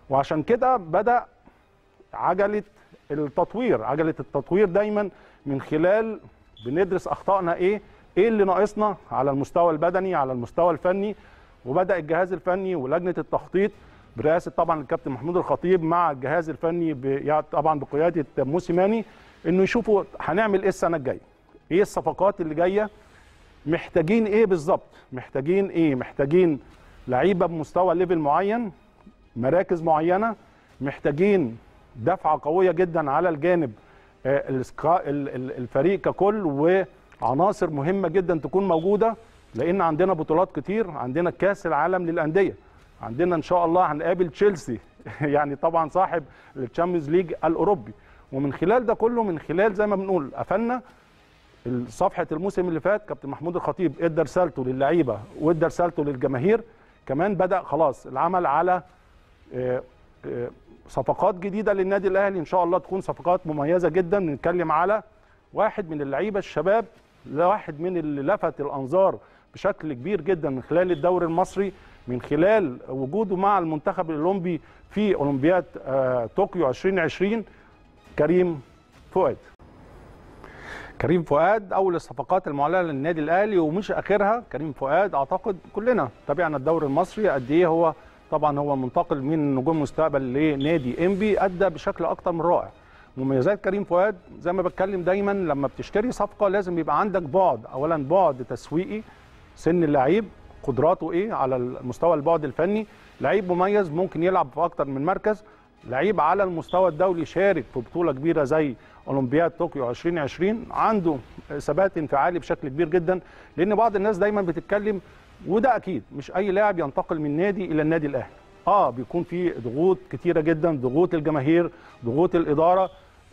وعشان كده بدا عجله التطوير عجله التطوير دايما من خلال بندرس اخطائنا ايه ايه اللي ناقصنا على المستوى البدني على المستوى الفني وبدا الجهاز الفني ولجنه التخطيط برئاسه طبعا الكابتن محمود الخطيب مع الجهاز الفني ب... يعني طبعا بقياده موسيماني انه يشوفوا هنعمل ايه السنه الجايه ايه الصفقات اللي جايه محتاجين ايه بالظبط محتاجين ايه محتاجين لعيبه بمستوى ليفل معين مراكز معينه محتاجين دفعه قويه جدا على الجانب الفريق ككل وعناصر مهمه جدا تكون موجوده لان عندنا بطولات كتير عندنا كاس العالم للانديه عندنا ان شاء الله هنقابل تشيلسي يعني طبعا صاحب الشامبيونز ليج الاوروبي ومن خلال ده كله من خلال زي ما بنقول قفلنا صفحه الموسم اللي فات كابتن محمود الخطيب ادى رسالته للعيبه وادى رسالته للجماهير كمان بدا خلاص العمل على صفقات جديده للنادي الاهلي ان شاء الله تكون صفقات مميزه جدا نتكلم على واحد من اللعيبه الشباب لواحد من اللي لفت الانظار بشكل كبير جدا من خلال الدوري المصري من خلال وجوده مع المنتخب الاولمبي في اولمبياد طوكيو 2020 كريم فؤاد كريم فؤاد اول الصفقات المعلنه للنادي الاهلي ومش اخرها كريم فؤاد اعتقد كلنا تابعنا الدوري المصري قد ايه هو طبعا هو منتقل من نجوم مستقبل لنادي انبي ادى بشكل اكتر من رائع مميزات كريم فؤاد زي ما بتكلم دايما لما بتشتري صفقه لازم يبقى عندك بعد اولا بعد تسويقي سن اللعيب قدراته ايه على المستوى البعد الفني لعيب مميز ممكن يلعب في اكتر من مركز لعيب على المستوى الدولي شارك في بطوله كبيره زي اولمبياد طوكيو 2020 عنده ثبات انفعالي بشكل كبير جدا لان بعض الناس دايما بتتكلم وده اكيد مش اي لاعب ينتقل من نادي الى النادي الاهلي اه بيكون في ضغوط كتيره جدا ضغوط الجماهير ضغوط الاداره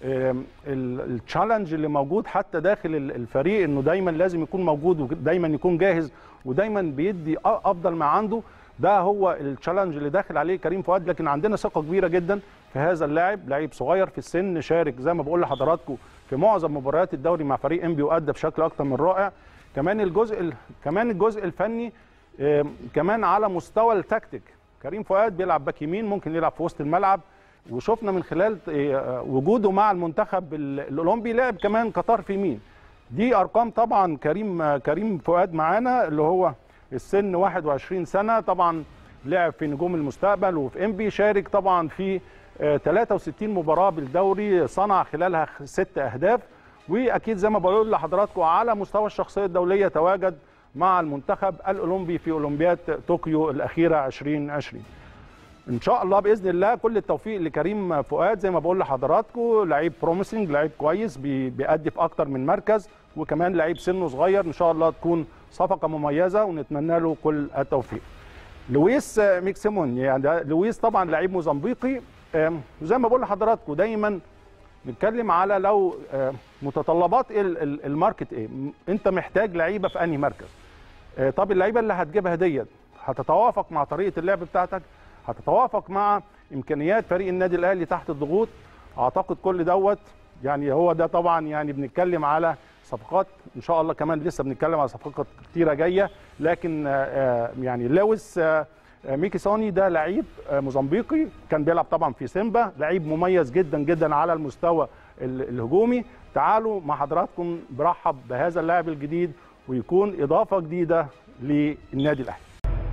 التشالنج اللي موجود حتى داخل الفريق انه دايما لازم يكون موجود ودايما يكون جاهز ودايما بيدي افضل ما عنده ده هو التشالنج اللي داخل عليه كريم فؤاد لكن عندنا ثقه كبيره جدا في هذا اللاعب لعيب صغير في السن شارك زي ما بقول لحضراتكم في معظم مباريات الدوري مع فريق انبي وادى بشكل اكتر من رائع كمان الجزء ال... كمان الجزء الفني كمان على مستوى التكتيك كريم فؤاد بيلعب باك يمين ممكن يلعب في وسط الملعب وشفنا من خلال وجوده مع المنتخب الاولمبي لعب كمان كطرف يمين دي ارقام طبعا كريم كريم فؤاد معانا اللي هو السن 21 سنه طبعا لعب في نجوم المستقبل وفي انبي شارك طبعا في 63 مباراه بالدوري صنع خلالها ست اهداف واكيد زي ما بقول لحضراتكم على مستوى الشخصيه الدوليه تواجد مع المنتخب الاولمبي في اولمبياد طوكيو الاخيره 2020 ان شاء الله باذن الله كل التوفيق لكريم فؤاد زي ما بقول لحضراتكم لعيب بروميسنج لعيب كويس بيأدي في اكتر من مركز وكمان لعيب سنه صغير ان شاء الله تكون صفقه مميزه ونتمنى له كل التوفيق لويس ميكسيمون يعني لويس طبعا لعيب موزمبيقي زي ما بقول لحضراتكم دايما نتكلم على لو متطلبات الماركت ايه انت محتاج لعيبه في انهي مركز طب اللعيبه اللي هتجيبها ديت هتتوافق مع طريقه اللعب بتاعتك هتتوافق مع امكانيات فريق النادي الاهلي تحت الضغوط اعتقد كل دوت يعني هو ده طبعا يعني بنتكلم على صفقات ان شاء الله كمان لسه بنتكلم على صفقات كتيره جايه لكن يعني لويس ميكي سوني ده لعيب موزمبيقي كان بيلعب طبعا في سيمبا لعيب مميز جدا جدا على المستوى الهجومي تعالوا مع حضراتكم برحب بهذا اللاعب الجديد ويكون اضافه جديده للنادي الاهلي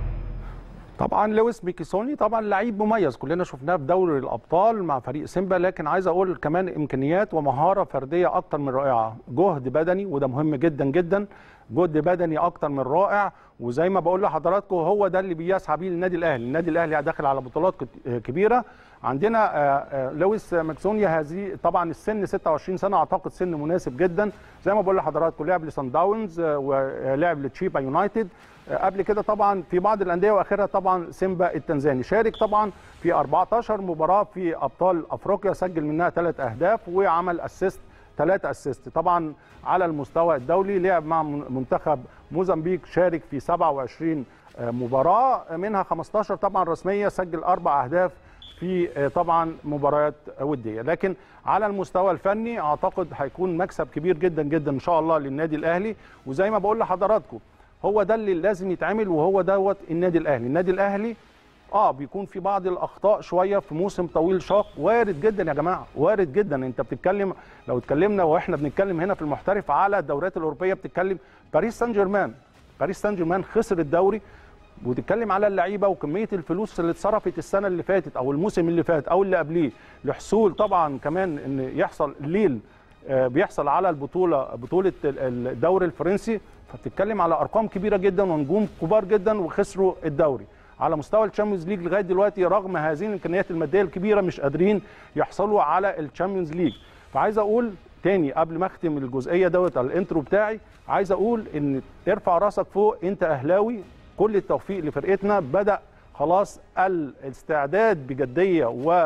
طبعا لويس ميكيسوني طبعا لعيب مميز كلنا شفناه في دوري الابطال مع فريق سيمبا لكن عايز اقول كمان امكانيات ومهاره فرديه اكتر من رائعه جهد بدني وده مهم جدا جدا جهد بدني اكتر من رائع وزي ما بقول لحضراتكم هو ده اللي بيسعى بيه النادي الاهلي النادي الاهلي داخل على بطولات كبيره عندنا لويس ماكسونيا هذه طبعا السن 26 سنه اعتقد سن مناسب جدا زي ما بقول لحضراتكم لعب لسان داونز ولعب لتشيبا يونايتد قبل كده طبعا في بعض الانديه واخرها طبعا سيمبا التنزاني شارك طبعا في 14 مباراه في ابطال افريقيا سجل منها ثلاث اهداف وعمل اسيست ثلاثة اسيست طبعا على المستوى الدولي لعب مع منتخب موزمبيق شارك في 27 مباراة منها 15 طبعا رسمية سجل أربع أهداف في طبعا مباريات ودية لكن على المستوى الفني أعتقد هيكون مكسب كبير جدا جدا إن شاء الله للنادي الأهلي وزي ما بقول لحضراتكم هو ده اللي لازم يتعمل وهو دوت النادي الأهلي النادي الأهلي اه بيكون في بعض الاخطاء شويه في موسم طويل شاق وارد جدا يا جماعه وارد جدا انت بتتكلم لو اتكلمنا واحنا بنتكلم هنا في المحترف على الدوريات الاوروبيه بتتكلم باريس سان جيرمان باريس سان جيرمان خسر الدوري وتتكلم على اللعيبه وكميه الفلوس اللي اتصرفت السنه اللي فاتت او الموسم اللي فات او اللي قبليه لحصول طبعا كمان ان يحصل ليل آه، بيحصل على البطوله بطوله ال- الدوري الفرنسي فبتتكلم على ارقام كبيره جدا ونجوم كبار جدا وخسروا الدوري على مستوى الشامبيونز ليج لغايه دلوقتي رغم هذه الامكانيات الماديه الكبيره مش قادرين يحصلوا على الشامبيونز ليج فعايز اقول تاني قبل ما اختم الجزئيه دوت على الانترو بتاعي عايز اقول ان ارفع راسك فوق انت اهلاوي كل التوفيق لفرقتنا بدا خلاص الاستعداد بجديه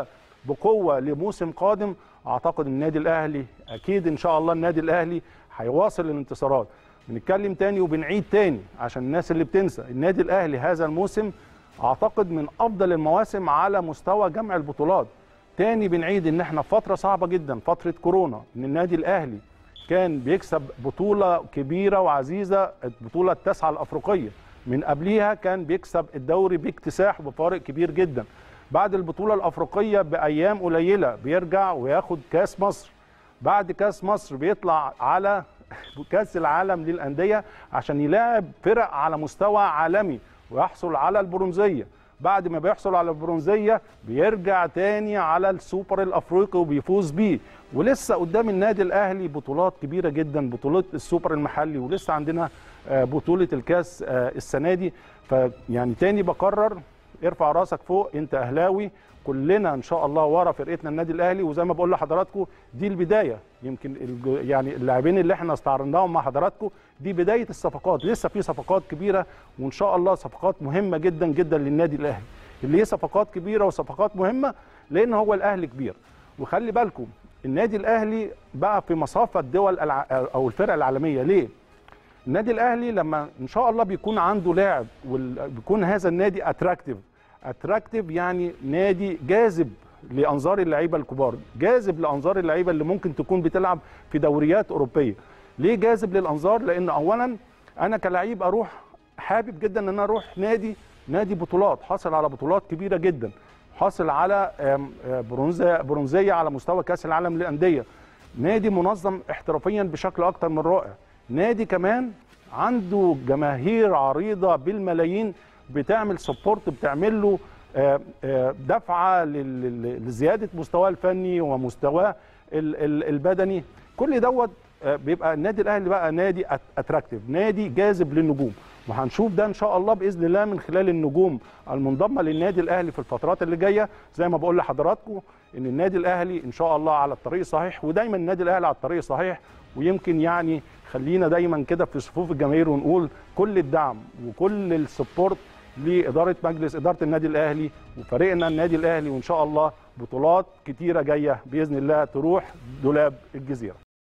وبقوه لموسم قادم اعتقد النادي الاهلي اكيد ان شاء الله النادي الاهلي هيواصل الانتصارات بنتكلم تاني وبنعيد تاني عشان الناس اللي بتنسى النادي الاهلي هذا الموسم اعتقد من افضل المواسم على مستوى جمع البطولات تاني بنعيد ان احنا في فتره صعبه جدا فتره كورونا ان النادي الاهلي كان بيكسب بطوله كبيره وعزيزه البطوله التاسعه الافريقيه من قبليها كان بيكسب الدوري باكتساح بفارق كبير جدا بعد البطوله الافريقيه بايام قليله بيرجع وياخد كاس مصر بعد كاس مصر بيطلع على كاس العالم للانديه عشان يلاعب فرق على مستوى عالمي ويحصل على البرونزيه بعد ما بيحصل على البرونزيه بيرجع تاني على السوبر الافريقي وبيفوز بيه ولسه قدام النادي الاهلي بطولات كبيره جدا بطولات السوبر المحلي ولسه عندنا آه، بطوله الكاس آه، السنه دي فيعني تاني بكرر ارفع راسك فوق انت اهلاوي كلنا ان شاء الله ورا فرقتنا النادي الاهلي وزي ما بقول لحضراتكم دي البدايه يمكن الج- يعني اللاعبين اللي احنا استعرضناهم مع حضراتكم دي بدايه الصفقات لسه في صفقات كبيره وان شاء الله صفقات مهمه جدا جدا للنادي الاهلي اللي هي صفقات كبيره وصفقات مهمه لان هو الاهلي كبير وخلي بالكم النادي الاهلي بقى في مصاف الدول الع... او الفرق العالميه ليه النادي الاهلي لما ان شاء الله بيكون عنده لاعب وبيكون هذا النادي اتراكتيف اتراكتيف يعني نادي جاذب لانظار اللعيبه الكبار جاذب لانظار اللعيبه اللي ممكن تكون بتلعب في دوريات اوروبيه ليه جاذب للانظار لان اولا انا كلاعب اروح حابب جدا ان انا اروح نادي نادي بطولات حاصل على بطولات كبيره جدا حاصل على آم، آه، برونزيه برونزيه على مستوى كاس العالم للانديه نادي منظم احترافيا بشكل اكتر من رائع نادي كمان عنده جماهير عريضه بالملايين بتعمل سبورت بتعمل له آه، آه، دفعه لل- لل- لزياده مستواه الفني ومستواه ال- ال- البدني كل دوت آه، بيبقى النادي الاهلي بقى نادي اتراكتيف نادي جاذب للنجوم وهنشوف ده ان شاء الله باذن الله من خلال النجوم المنضمه للنادي الاهلي في الفترات اللي جايه زي ما بقول لحضراتكم ان النادي الاهلي ان شاء الله على الطريق الصحيح ودايما النادي الاهلي على الطريق الصحيح ويمكن يعني خلينا دايما كده في صفوف الجماهير ونقول كل الدعم وكل السبورت لاداره مجلس اداره النادي الاهلي وفريقنا النادي الاهلي وان شاء الله بطولات كتيره جايه باذن الله تروح دولاب الجزيره